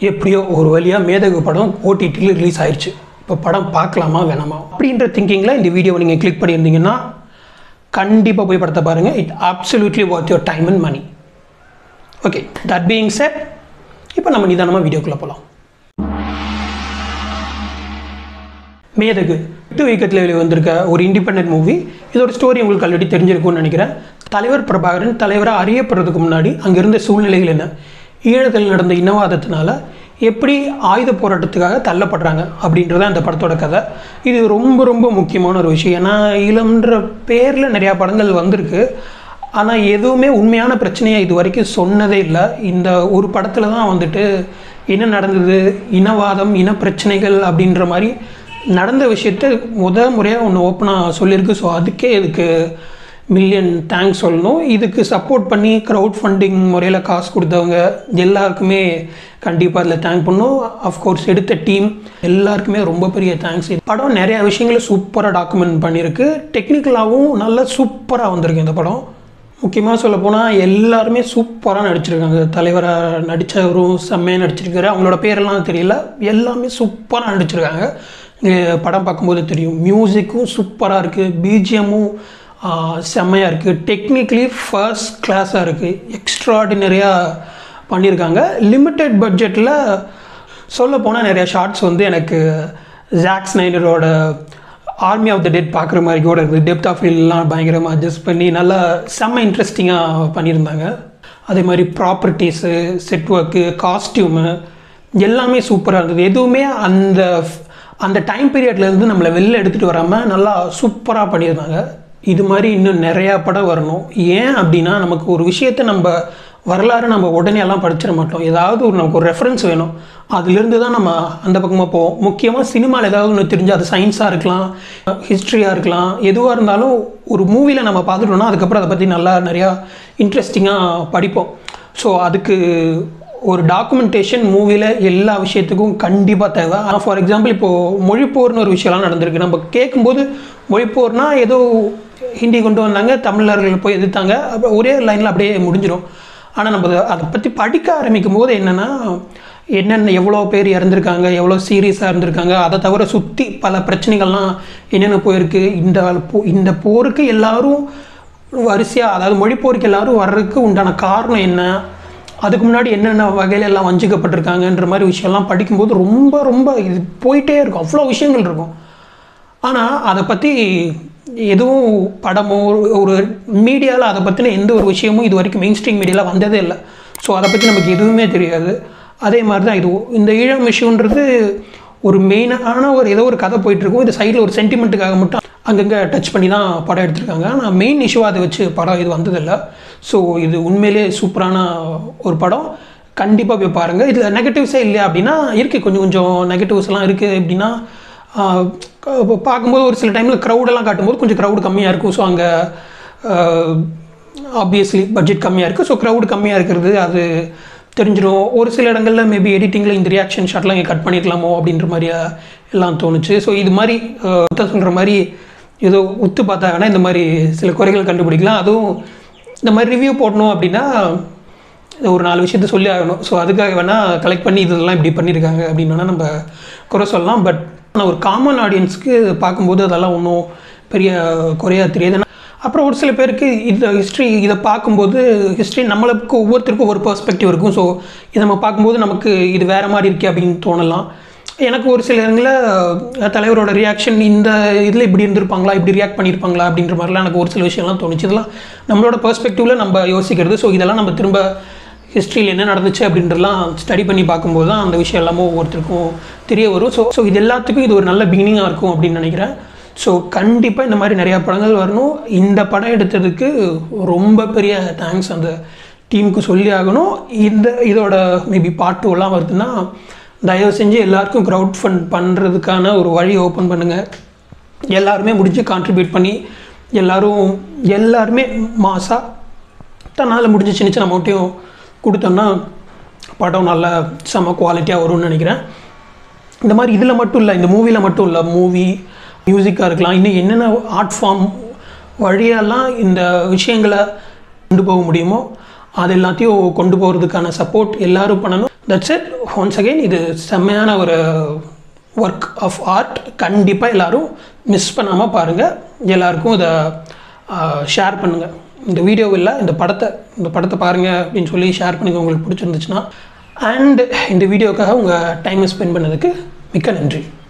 எப்படியோ ஒரு வழியாக மேதகு படம் ஓடிடியில் ரிலீஸ் ஆயிடுச்சு இப்போ படம் பார்க்கலாமா வேணாமா அப்படின்ற திங்கிங்கில் இந்த வீடியோவை நீங்கள் கிளிக் பண்ணியிருந்தீங்கன்னா கண்டிப்பாக போய் படத்தை பாருங்கள் it absolutely worth your time and money okay that being said இப்போ நம்ம நிதானமாக வீடியோக்குள்ளே போகலாம் மேதகு எட்டு இயக்கத்தில் வெளியே வந்திருக்க ஒரு இண்டிபெண்ட் மூவி இதோட ஸ்டோரி உங்களுக்கு ஆல்ரெடி தெரிஞ்சிருக்கும்னு நினைக்கிறேன் தலைவர் பிரபாகரன் தலைவராக அறியப்படுறதுக்கு முன்னாடி அங்கே இருந்த சூழ்நிலைகள் என்ன ஈழத்தில் நடந்த இனவாதத்தினால எப்படி ஆயுத போராட்டத்துக்காக தள்ளப்படுறாங்க அப்படின்றத அந்த படத்தோட கதை இது ரொம்ப ரொம்ப முக்கியமான ஒரு விஷயம் ஏன்னா ஈழம்ன்ற பேரில் நிறையா படங்கள் வந்திருக்கு ஆனால் எதுவுமே உண்மையான பிரச்சனையை இது வரைக்கும் சொன்னதே இல்லை இந்த ஒரு படத்தில் தான் வந்துட்டு என்ன நடந்தது இனவாதம் இன பிரச்சனைகள் அப்படின்ற மாதிரி நடந்த விஷயத்த முத முறையாக ஒன்று ஓப்பனாக சொல்லியிருக்கு ஸோ அதுக்கே இதுக்கு மில்லியன் தேங்க்ஸ் சொல்லணும் இதுக்கு சப்போர்ட் பண்ணி க்ரௌட் ஃபண்டிங் முறையில் காசு கொடுத்தவங்க எல்லாருக்குமே கண்டிப்பாக அதில் தேங்க் பண்ணும் அஃப்கோர்ஸ் எடுத்த டீம் எல்லாருக்குமே ரொம்ப பெரிய தேங்க்ஸ் படம் நிறையா விஷயங்களை சூப்பராக டாக்குமெண்ட் பண்ணியிருக்கு டெக்னிக்கலாகவும் நல்லா சூப்பராக வந்திருக்கு இந்த படம் முக்கியமாக சொல்ல போனால் எல்லாருமே சூப்பராக நடிச்சிருக்காங்க தலைவராக நடித்தவரும் செம்மையாக நடிச்சிருக்காரு அவங்களோட பேரெல்லாம் தெரியல எல்லாமே சூப்பராக நடிச்சிருக்காங்க படம் பார்க்கும்போது தெரியும் மியூசிக்கும் சூப்பராக இருக்குது பிஜிஎம்மும் செம்மையாக இருக்குது டெக்னிக்கலி ஃபர்ஸ்ட் கிளாஸாக இருக்குது எக்ஸ்ட்ராடினரியாக பண்ணியிருக்காங்க லிமிட்டட் பட்ஜெட்டில் சொல்ல போனால் நிறைய ஷார்ட்ஸ் வந்து எனக்கு ஜாக் ஸ்னைடரோட ஆர்மி ஆஃப் த டெட் பார்க்குற மாதிரி கூட இருக்குது டெப்த் ஆஃப் ஃபீல்லாம் பயங்கரமாக அட்ஜஸ்ட் பண்ணி நல்லா செம்ம இன்ட்ரெஸ்டிங்காக பண்ணியிருந்தாங்க அதே மாதிரி ப்ராப்பர்ட்டிஸு செட் ஒர்க்கு காஸ்டியூமு எல்லாமே சூப்பராக இருந்தது எதுவுமே அந்த அந்த டைம் பீரியட்லேருந்து நம்மளை வெளில எடுத்துகிட்டு வராமல் நல்லா சூப்பராக பண்ணியிருந்தாங்க இது மாதிரி இன்னும் நிறையா படம் வரணும் ஏன் அப்படின்னா நமக்கு ஒரு விஷயத்தை நம்ம வரலாறு நம்ம உடனே எல்லாம் படிச்சிட மாட்டோம் ஏதாவது ஒரு நமக்கு ஒரு ரெஃபரன்ஸ் வேணும் அதுலேருந்து தான் நம்ம அந்த பக்கமாக போவோம் முக்கியமாக சினிமாவில் ஏதாவது ஒன்று தெரிஞ்சு அது சயின்ஸாக இருக்கலாம் ஹிஸ்ட்ரியாக இருக்கலாம் எதுவாக இருந்தாலும் ஒரு மூவியில் நம்ம பார்த்துட்டோம்னா அதுக்கப்புறம் அதை பற்றி நல்லா நிறையா இன்ட்ரெஸ்டிங்காக படிப்போம் ஸோ அதுக்கு ஒரு டாக்குமெண்டேஷன் மூவியில் எல்லா விஷயத்துக்கும் கண்டிப்பாக தேவை ஆனால் ஃபார் எக்ஸாம்பிள் இப்போது மொழிப்போர்னு ஒரு விஷயம்லாம் நடந்திருக்கு நம்ம கேட்கும்போது மொழிப்போர்னால் ஏதோ ஹிந்தி கொண்டு வந்தாங்க தமிழர்கள் போய் எதிர்த்தாங்க அப்புறம் ஒரே லைனில் அப்படியே முடிஞ்சிடும் ஆனால் நம்ம அதை பற்றி படிக்க ஆரம்பிக்கும் போது என்னென்னா என்னென்ன எவ்வளோ பேர் இறந்துருக்காங்க எவ்வளோ சீரியஸாக இருந்திருக்காங்க அதை தவிர சுற்றி பல பிரச்சனைகள்லாம் என்னென்ன போயிருக்கு இந்த இந்த போருக்கு எல்லாரும் வரிசையாக அதாவது மொழிப்போருக்கு எல்லாரும் வர்றதுக்கு உண்டான காரணம் என்ன அதுக்கு முன்னாடி என்னென்ன வகையில் எல்லாம் வஞ்சிக்கப்பட்டிருக்காங்கன்ற மாதிரி விஷயம்லாம் படிக்கும்போது ரொம்ப ரொம்ப இது போயிட்டே இருக்கும் அவ்வளோ விஷயங்கள் இருக்கும் ஆனால் அதை பற்றி எதுவும் படமோ ஒரு மீடியாவில் அதை பற்றின எந்த ஒரு விஷயமும் இது வரைக்கும் மெயின் ஸ்ட்ரீம் மீடியாவில் வந்ததே இல்லை ஸோ அதை பற்றி நமக்கு எதுவுமே தெரியாது அதே மாதிரி தான் இது இந்த ஈழம் இஷ்யூன்றது ஒரு மெயினான ஒரு ஏதோ ஒரு கதை போயிட்டுருக்கும் இது சைடில் ஒரு சென்டிமெண்ட்டுக்காக மட்டும் அங்கங்கே டச் பண்ணி தான் படம் எடுத்திருக்காங்க ஆனால் மெயின் இஷ்யூவாக அதை வச்சு படம் இது வந்ததில்லை ஸோ இது உண்மையிலே சூப்பரான ஒரு படம் கண்டிப்பாக போய் பாருங்கள் இதில் நெகட்டிவ்ஸே இல்லை அப்படின்னா இருக்குது கொஞ்சம் கொஞ்சம் நெகட்டிவ்ஸ்லாம் இருக்குது அப்படின்னா பார்க்கும்போது ஒரு சில டைமில் க்ரௌடெல்லாம் காட்டும்போது கொஞ்சம் க்ரௌடு கம்மியாக இருக்கும் ஸோ அங்கே ஆப்வியஸ்லி பட்ஜெட் கம்மியாக இருக்குது ஸோ க்ரௌடு கம்மியாக இருக்கிறது அது தெரிஞ்சிடும் ஒரு சில இடங்களில் மேபி எடிட்டிங்கில் இந்த ரியாக்ஷன் ஷாட்லாம் இங்கே கட் பண்ணிக்கலாமோ அப்படின்ற மாதிரி எல்லாம் தோணுச்சு ஸோ இது மாதிரி சொல்கிற மாதிரி ஏதோ உத்து பார்த்தா வேணால் இந்த மாதிரி சில குறைகள் கண்டுபிடிக்கலாம் அதுவும் இந்த மாதிரி ரிவ்யூ போடணும் அப்படின்னா ஒரு நாலு விஷயத்த சொல்லி ஆகணும் ஸோ அதுக்காக வேணால் கலெக்ட் பண்ணி இதெல்லாம் இப்படி பண்ணியிருக்காங்க அப்படின்னு வேணால் நம்ம குறை சொல்லலாம் பட் ஆனால் ஒரு காமன் ஆடியன்ஸ்க்கு பார்க்கும்போது அதெல்லாம் ஒன்றும் பெரிய குறையாக தெரியாது அப்புறம் ஒரு சில பேருக்கு இந்த ஹிஸ்ட்ரி இதை பார்க்கும்போது ஹிஸ்ட்ரி நம்மளுக்கு ஒவ்வொருத்தருக்கும் ஒரு பெர்ஸ்பெக்டிவ் இருக்கும் ஸோ இதை நம்ம பார்க்கும்போது நமக்கு இது வேறு மாதிரி இருக்கே அப்படின்னு தோணலாம் எனக்கு ஒரு சில இடங்களில் தலைவரோட ரியாக்ஷன் இந்த இதில் இப்படி இருந்திருப்பாங்களா இப்படி ரியாக்ட் பண்ணியிருப்பாங்களா அப்படின்ற மாதிரிலாம் எனக்கு ஒரு சில விஷயம்லாம் தோணுச்சு இதெல்லாம் நம்மளோட பெர்ஸ்பெக்டிவில் நம்ம யோசிக்கிறது ஸோ இதெல்லாம் நம்ம திரும்ப ஹிஸ்ட்ரியில் என்ன நடந்துச்சு அப்படின்றலாம் ஸ்டடி பண்ணி பார்க்கும்போது தான் அந்த விஷயம் எல்லாமே ஒவ்வொருத்தருக்கும் தெரிய வரும் ஸோ ஸோ இது எல்லாத்துக்கும் இது ஒரு நல்ல பிகினிங்காக இருக்கும் அப்படின்னு நினைக்கிறேன் ஸோ கண்டிப்பாக இந்த மாதிரி நிறையா படங்கள் வரணும் இந்த படம் எடுத்ததுக்கு ரொம்ப பெரிய தேங்க்ஸ் அந்த டீமுக்கு சொல்லி ஆகணும் இந்த இதோட மேபி பார்ட் டூலாம் வருதுன்னா தயவு செஞ்சு எல்லாருக்கும் க்ரௌட் ஃபண்ட் பண்ணுறதுக்கான ஒரு வழி ஓப்பன் பண்ணுங்கள் எல்லாருமே முடிஞ்சு கான்ட்ரிபியூட் பண்ணி எல்லோரும் எல்லாருமே மாசாக தன்னால் முடிஞ்ச சின்ன சின்ன அமௌண்ட்டையும் கொடுத்தோம்னா படம் நல்ல செம்ம குவாலிட்டியாக வரும்னு நினைக்கிறேன் இந்த மாதிரி இதில் மட்டும் இல்லை இந்த மூவியில் மட்டும் இல்லை மூவி மியூசிக்காக இருக்கலாம் இன்னும் என்னென்ன ஆர்ட் ஃபார்ம் வழியெல்லாம் இந்த விஷயங்களை கொண்டு போக முடியுமோ அது எல்லாத்தையும் கொண்டு போகிறதுக்கான சப்போர்ட் எல்லாரும் பண்ணணும் தட்ஸ் இட் ஒன்ஸ் அகெயின் இது செம்மையான ஒரு ஒர்க் ஆஃப் ஆர்ட் கண்டிப்பாக எல்லோரும் மிஸ் பண்ணாமல் பாருங்கள் எல்லாருக்கும் இதை ஷேர் பண்ணுங்கள் இந்த வீடியோவில் இந்த படத்தை இந்த படத்தை பாருங்கள் அப்படின்னு சொல்லி ஷேர் பண்ணுங்கள் உங்களுக்கு பிடிச்சிருந்துச்சுன்னா அண்ட் இந்த வீடியோக்காக உங்கள் டைமை ஸ்பெண்ட் பண்ணதுக்கு மிக்க நன்றி